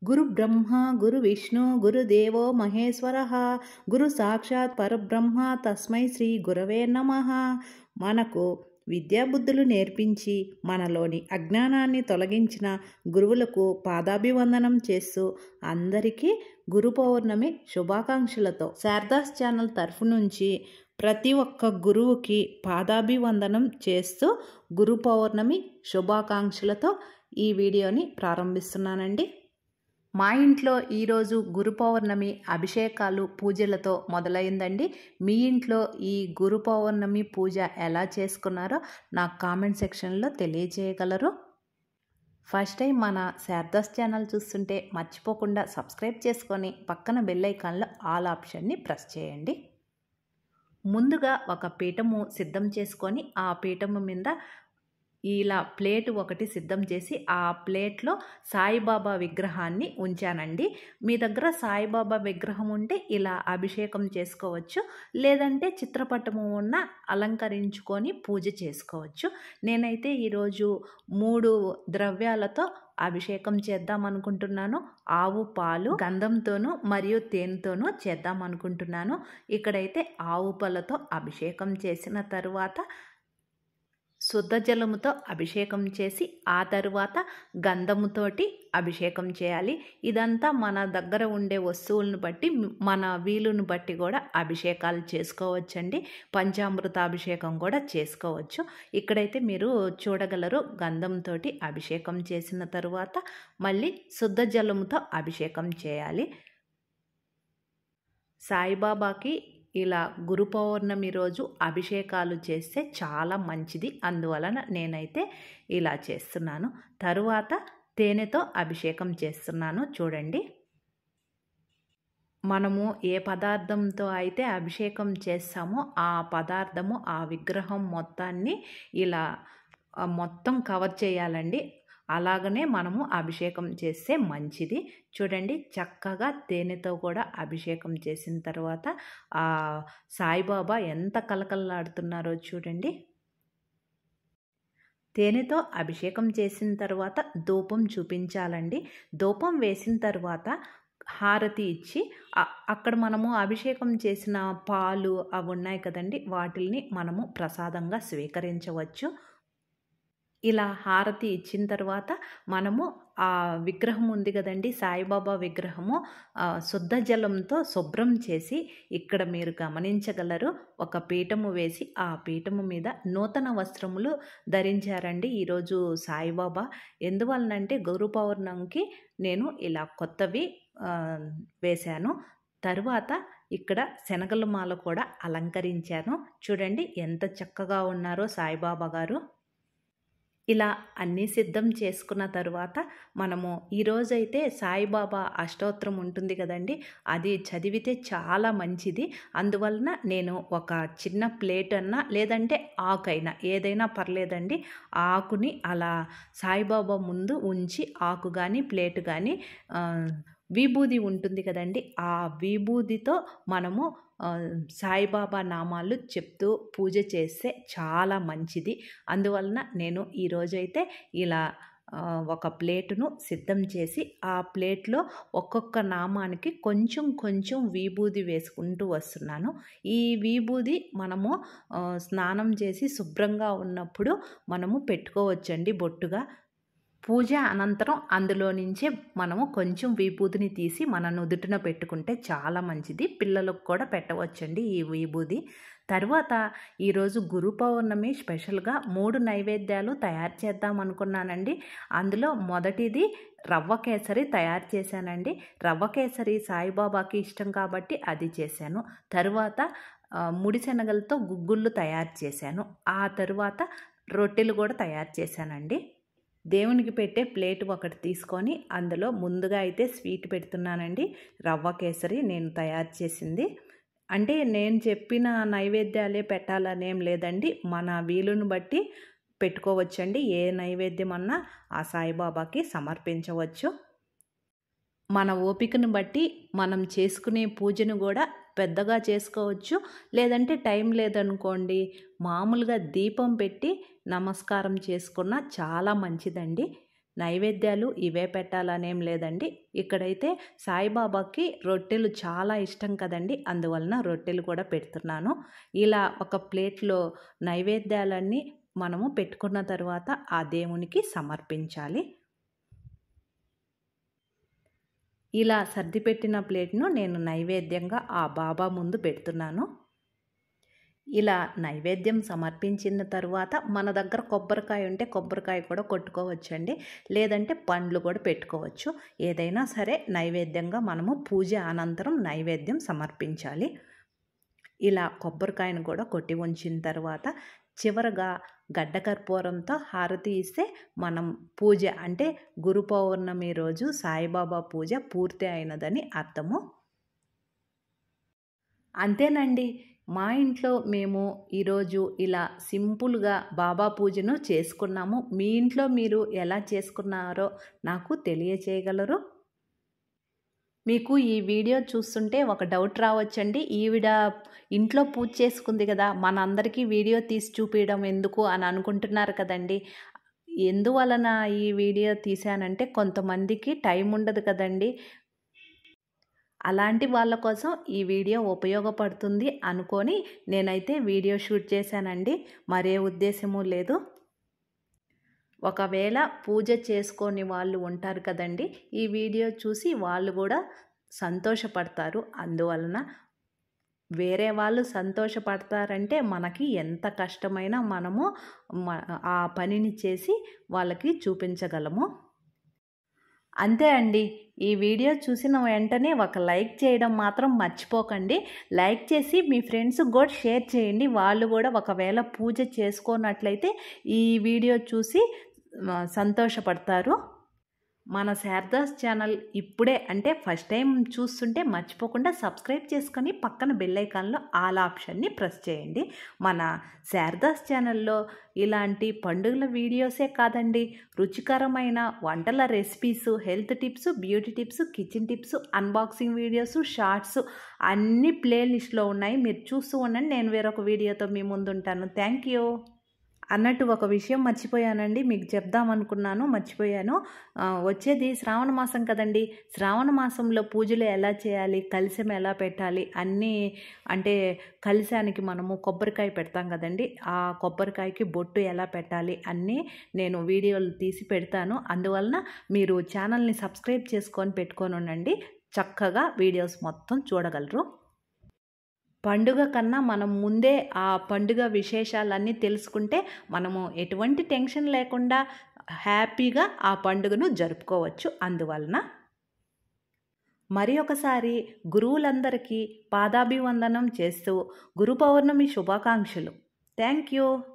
గురు బ్రహ్మ గురు విష్ణు గురుదేవో మహేశ్వర గురు సాక్షాత్ పరబ్రహ్మ తస్మై శ్రీ గురవే నమ మనకు విద్యాబుద్ధులు నేర్పించి మనలోని అజ్ఞానాన్ని తొలగించిన గురువులకు పాదాభివందనం చేస్తూ అందరికీ గురు పౌర్ణమి శుభాకాంక్షలతో శారదాస్ ఛానల్ తరఫు నుంచి ప్రతి ఒక్క గురువుకి పాదాభివందనం చేస్తూ గురు పౌర్ణమి శుభాకాంక్షలతో ఈ వీడియోని ప్రారంభిస్తున్నానండి మా ఇంట్లో ఈరోజు గురు పౌర్ణమి అభిషేకాలు పూజలతో మొదలైందండి మీ ఇంట్లో ఈ గురు పౌర్ణమి పూజ ఎలా చేసుకున్నారో నాకు కామెంట్ సెక్షన్లో తెలియజేయగలరు ఫస్ట్ టైం మన శారదాస్ ఛానల్ చూస్తుంటే మర్చిపోకుండా సబ్స్క్రైబ్ చేసుకొని పక్కన బెల్ ఐకాన్లో ఆల్ ఆప్షన్ని ప్రెస్ చేయండి ముందుగా ఒక పీఠము సిద్ధం చేసుకొని ఆ పీఠము మీద ఇలా ప్లేట్ ఒకటి సిద్ధం చేసి ఆ ప్లేట్లో సాయిబాబా విగ్రహాన్ని ఉంచానండి మీ దగ్గర సాయిబాబా విగ్రహం ఉంటే ఇలా అభిషేకం చేసుకోవచ్చు లేదంటే చిత్రపటము ఉన్న అలంకరించుకొని పూజ చేసుకోవచ్చు నేనైతే ఈరోజు మూడు ద్రవ్యాలతో అభిషేకం చేద్దాం అనుకుంటున్నాను ఆవు పాలు గంధంతోనూ మరియు తేనెతోనూ చేద్దాం అనుకుంటున్నాను ఇక్కడైతే ఆవు పాలతో అభిషేకం చేసిన తరువాత శుద్ధ జలముతో అభిషేకం చేసి ఆ తరువాత గంధముతోటి అభిషేకం చేయాలి ఇదంతా మన దగ్గర ఉండే వస్తువులను బట్టి మన వీలును బట్టి కూడా అభిషేకాలు చేసుకోవచ్చండి పంచామృత అభిషేకం కూడా చేసుకోవచ్చు ఇక్కడైతే మీరు చూడగలరు గంధంతో అభిషేకం చేసిన తరువాత మళ్ళీ శుద్ధ జలముతో అభిషేకం చేయాలి సాయిబాబాకి ఇలా గురు పౌర్ణమి రోజు అభిషేకాలు చేస్తే చాలా మంచిది అందువలన నేనైతే ఇలా చేస్తున్నాను తరువాత తేనెతో అభిషేకం చేస్తున్నాను చూడండి మనము ఏ పదార్థంతో అయితే అభిషేకం చేస్తామో ఆ పదార్థము ఆ విగ్రహం మొత్తాన్ని ఇలా మొత్తం కవర్ చేయాలండి అలాగనే మనము అభిషేకం చేస్తే మంచిది చూడండి చక్కగా తేనెతో కూడా అభిషేకం చేసిన తర్వాత ఆ సాయిబాబా ఎంత కలకల్లాడుతున్నారో చూడండి తేనెతో అభిషేకం చేసిన తర్వాత ధూపం చూపించాలండి ధూపం వేసిన తర్వాత హారతి ఇచ్చి అక్కడ మనము అభిషేకం చేసిన పాలు అవి ఉన్నాయి కదండి వాటిల్ని మనము ప్రసాదంగా స్వీకరించవచ్చు ఇలా హారతి ఇచ్చిన తర్వాత మనము ఆ విగ్రహం ఉంది కదండి సాయిబాబా విగ్రహము శుద్ధ జలంతో శుభ్రం చేసి ఇక్కడ మీరు గమనించగలరు ఒక పీఠము వేసి ఆ పీఠము మీద నూతన వస్త్రములు ధరించారండి ఈరోజు సాయిబాబా ఎందువలనంటే గురు పౌర్ణమికి నేను ఇలా కొత్తవి వేశాను తరువాత ఇక్కడ శనగల మాల కూడా అలంకరించాను చూడండి ఎంత చక్కగా ఉన్నారో సాయిబాబా గారు ఇలా అన్నీ సిద్ధం చేసుకున్న తరువాత మనము ఈరోజైతే సాయిబాబా అష్టోత్తరం ఉంటుంది కదండి అది చదివితే చాలా మంచిది అందువలన నేను ఒక చిన్న ప్లేట్ అన్నా లేదంటే ఆకైనా ఏదైనా పర్లేదండి ఆకుని అలా సాయిబాబా ముందు ఉంచి ఆకు కానీ ప్లేట్ కానీ విభూది ఉంటుంది కదండి ఆ విభూదితో మనము సాయిబాబా నామాలు చెప్తూ పూజ చేస్తే చాలా మంచిది అందువలన నేను ఈరోజైతే ఇలా ఒక ప్లేటును సిద్ధం చేసి ఆ ప్లేట్లో ఒక్కొక్క నామానికి కొంచెం కొంచెం విభూది వేసుకుంటూ వస్తున్నాను ఈ విభూది మనము స్నానం చేసి శుభ్రంగా ఉన్నప్పుడు మనము పెట్టుకోవచ్చండి బొట్టుగా పూజ అనంతరం అందులో నుంచే మనము కొంచెం విభూతిని తీసి మన నుదుటిన పెట్టుకుంటే చాలా మంచిది పిల్లలకు కూడా పెట్టవచ్చండి ఈ విభూది తర్వాత ఈరోజు గురు పౌర్ణమి స్పెషల్గా మూడు నైవేద్యాలు తయారు చేద్దాం అనుకున్నానండి అందులో మొదటిది రవ్వ కేసరి తయారు చేశానండి రవ్వ కేసరి సాయిబాబాకి ఇష్టం కాబట్టి అది చేశాను తరువాత ముడి శనగలతో గుగ్గుళ్ళు తయారు చేశాను ఆ తరువాత రొట్టెలు కూడా తయారు చేశానండి దేవునికి పెట్టే ప్లేట్ ఒకటి తీసుకొని అందులో ముందుగా అయితే స్వీట్ పెడుతున్నానండి రవ్వ కేసరి నేను తయారు చేసింది అంటే నేను చెప్పిన నైవేద్యాలే పెట్టాలనేం లేదండి మన వీలుని బట్టి పెట్టుకోవచ్చండి ఏ నైవేద్యం అన్నా ఆ సాయిబాబాకి సమర్పించవచ్చు మన ఓపికను బట్టి మనం చేసుకునే పూజను కూడా పెద్దగా చేసుకోవచ్చు లేదంటే టైం లేదనుకోండి మామూలుగా దీపం పెట్టి నమస్కారం చేసుకున్న చాలా మంచిదండి నైవేద్యాలు ఇవే పెట్టాలనేం లేదండి ఇక్కడైతే సాయిబాబాకి రొట్టెలు చాలా ఇష్టం కదండి అందువలన రొట్టెలు కూడా పెడుతున్నాను ఇలా ఒక ప్లేట్లో నైవేద్యాలన్నీ మనము పెట్టుకున్న తర్వాత ఆ దేవునికి సమర్పించాలి ఇలా సర్దిపెట్టిన ప్లేట్ను నేను నైవేద్యంగా ఆ బాబా ముందు పెడుతున్నాను ఇలా నైవేద్యం సమర్పించిన తర్వాత మన దగ్గర కొబ్బరికాయ ఉంటే కొబ్బరికాయ కూడా కొట్టుకోవచ్చండి లేదంటే పండ్లు కూడా పెట్టుకోవచ్చు ఏదైనా సరే నైవేద్యంగా మనము పూజ అనంతరం నైవేద్యం సమర్పించాలి ఇలా కొబ్బరికాయను కూడా కొట్టి ఉంచిన తర్వాత చివరగా గడ్డ కర్పూరంతో హారతి ఇస్తే మనం పూజ అంటే గురు పౌర్ణమి రోజు సాయిబాబా పూజ పూర్తి అయినదని అర్థము అంతేనండి మా ఇంట్లో మేము ఈరోజు ఇలా సింపుల్గా బాబా పూజను చేసుకున్నాము మీ ఇంట్లో మీరు ఎలా చేసుకున్నారో నాకు తెలియచేయగలరు మీకు ఈ వీడియో చూస్తుంటే ఒక డౌట్ రావచ్చండి ఈవిడ ఇంట్లో పూజ చేసుకుంది కదా మనందరికీ వీడియో తీసి చూపించడం ఎందుకు అని అనుకుంటున్నారు కదండి ఎందువలన ఈ వీడియో తీశానంటే కొంతమందికి టైం ఉండదు కదండి అలాంటి వాళ్ళ కోసం ఈ వీడియో ఉపయోగపడుతుంది అనుకొని నేనైతే వీడియో షూట్ చేశానండి మరే ఉద్దేశము లేదు ఒకవేళ పూజ చేసుకొని వాళ్ళు ఉంటారు కదండి ఈ వీడియో చూసి వాళ్ళు కూడా సంతోషపడతారు అందువలన వేరే వాళ్ళు సంతోషపడతారంటే మనకి ఎంత కష్టమైనా మనము ఆ పనిని చేసి వాళ్ళకి చూపించగలము అంతే అండి ఈ వీడియో చూసిన వెంటనే ఒక లైక్ చేయడం మాత్రం మర్చిపోకండి లైక్ చేసి మీ ఫ్రెండ్స్కి కూడా షేర్ చేయండి వాళ్ళు కూడా ఒకవేళ పూజ చేసుకోనట్లయితే ఈ వీడియో చూసి సంతోషపడతారు మన శారదాస్ ఛానల్ ఇప్పుడే అంటే ఫస్ట్ టైం చూస్తుంటే మర్చిపోకుండా సబ్స్క్రైబ్ చేసుకొని పక్కన బెల్ ఐకాన్లో ఆల్ ఆప్షన్ని ప్రెస్ చేయండి మన శారదాస్ ఛానల్లో ఇలాంటి పండుగల వీడియోసే కాదండి రుచికరమైన వంటల recipes health tips beauty tips kitchen tips unboxing videos shorts అన్ని ప్లేలిస్ట్లో ఉన్నాయి మీరు చూస్తూ ఉండండి నేను వేరొక వీడియోతో మీ ముందుంటాను థ్యాంక్ యూ అన్నట్టు ఒక విషయం మర్చిపోయానండి మీకు చెప్దాం అనుకున్నాను మర్చిపోయాను వచ్చేది శ్రావణ మాసం కదండి శ్రావణ మాసంలో పూజలు ఎలా చేయాలి కలిసం ఎలా పెట్టాలి అన్నీ అంటే కలిశానికి మనము కొబ్బరికాయ పెడతాం కదండి ఆ కొబ్బరికాయకి బొట్టు ఎలా పెట్టాలి అన్నీ నేను వీడియోలు తీసి పెడతాను అందువలన మీరు ఛానల్ని సబ్స్క్రైబ్ చేసుకొని పెట్టుకొని ఉండండి చక్కగా వీడియోస్ మొత్తం చూడగలరు పండుగ కన్నా మనం ముందే ఆ పండుగ విశేషాలన్నీ తెలుసుకుంటే మనము ఎటువంటి టెన్షన్ లేకుండా హ్యాపీగా ఆ పండుగను జరుపుకోవచ్చు అందువలన మరి ఒకసారి గురువులందరికీ పాదాభివందనం చేస్తూ గురు పౌర్ణమి శుభాకాంక్షలు థ్యాంక్ యూ